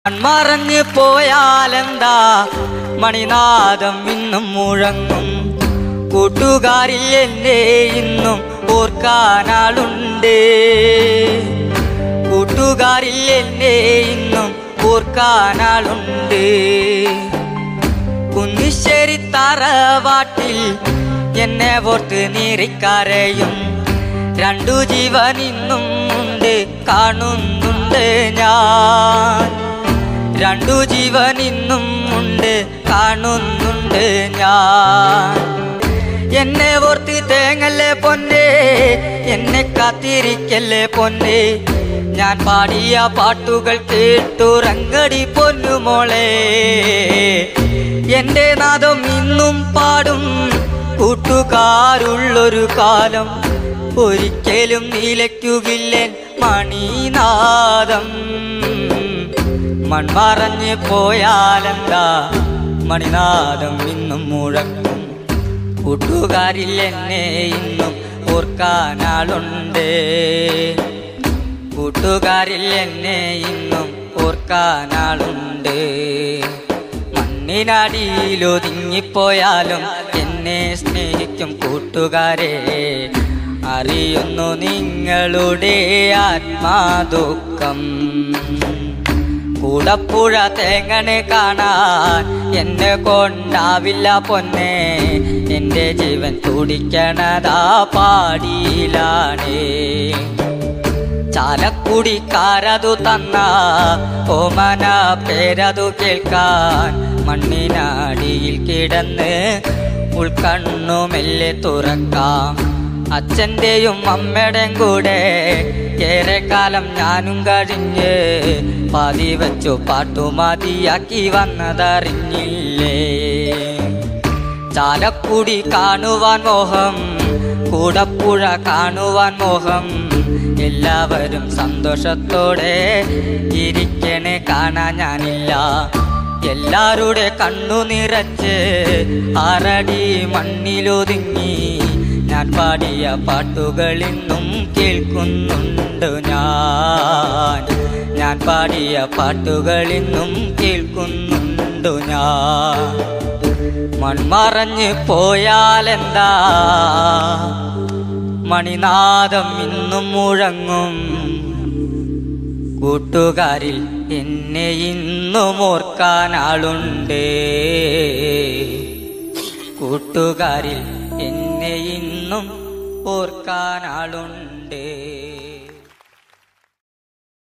മൺമറഞ്ഞു പോയാലെന്താ മണിനാദം ഇന്നും മുഴങ്ങും കൂട്ടുകാരിൽ എന്നെ ഇന്നും ഓർക്കാനാളുണ്ട് കൂട്ടുകാരിൽ എന്നെ ഇന്നും ഓർക്കാനാളുണ്ട് കുന്നിശ്ശേരി തറവാട്ടിൽ എന്നെ ഓർത്ത് നീറിക്കരയും രണ്ടു ജീവൻ ഇന്നും ഉണ്ട് കാണുന്നുണ്ട് ഞാൻ രണ്ടു ജീവൻ ഇന്നും ഉണ്ട് കാണുന്നുണ്ട് ഞാൻ എന്നെ ഓർത്ത് തേങ്ങല്ലേ പൊന്നെ എന്നെ കാത്തിരിക്കല്ലേ പൊന്നെ ഞാൻ പാടിയ പാട്ടുകൾ കേട്ടുറങ്ങടി പൊന്നുമോളെ എന്റെ നാദം ഇന്നും പാടും കൂട്ടുകാരുള്ളൊരു കാലം ഒരിക്കലും നിലയ്ക്കുകില്ലൻ മണിനാദം മൺമറഞ്ഞ് പോയാലെന്താ മണിനാദം ഇന്നും മുഴക്കും കൂട്ടുകാരിൽ എന്നെ ഇന്നും ഓർക്കാനാളുണ്ട് കൂട്ടുകാരിൽ എന്നെ ഇന്നും ഓർക്കാനാളുണ്ട് മണ്ണിനടിയിലൊതുങ്ങിപ്പോയാലും എന്നെ സ്നേഹിക്കും കൂട്ടുകാരെ അറിയുന്നു നിങ്ങളുടെ ആത്മാദുഃഖം കൂടപ്പുഴ തേങ്ങണെ കാണാൻ എന്നെ കൊണ്ടാവില്ല പൊന്നെ എന്റെ ജീവൻ തുടിക്കണതാ പാടിയിലാണേ ചാലക്കുടിക്കാരതു തന്ന ഓമന പേരതു കേൾക്കാൻ മണ്ണിനടിയിൽ കിടന്ന് ഉൾക്കണ്ണു മെല്ലെ തുറക്കാം അച്ഛൻ്റെയും അമ്മയുടെയും കൂടെ ഏറെ കാലം ഞാനും കഴിഞ്ഞ് പാതി വെച്ചു പാട്ടുമതിയാക്കി വന്നതറിഞ്ഞില്ലേ ചാലക്കുടി കാണുവാൻ മോഹം കൂടപ്പുഴ കാണുവാൻ മോഹം എല്ലാവരും സന്തോഷത്തോടെ ഇരിക്കണേ കാണാൻ ഞാനില്ല എല്ലാരുടെ കണ്ണു നിറച്ച് ആറടി മണ്ണിലൊതുങ്ങി ഞാൻ പാടിയ പാട്ടുകൾ ഇന്നും കേൾക്കുന്നുണ്ട് ഞാൻ ഞാൻ പാടിയ പാട്ടുകൾ ഇന്നും കേൾക്കുന്നുണ്ട് ഞാൻ മൺമറഞ്ഞ് പോയാലെന്താ മണിനാദം ഇന്നും മുഴങ്ങും കൂട്ടുകാരിൽ എന്നെ ഇന്നും ഓർക്കാൻ ആളുണ്ട് കൂട്ടുകാരിൽ എന്നെ ഇന്നും ഓർക്കാൻ ആളുണ്ട്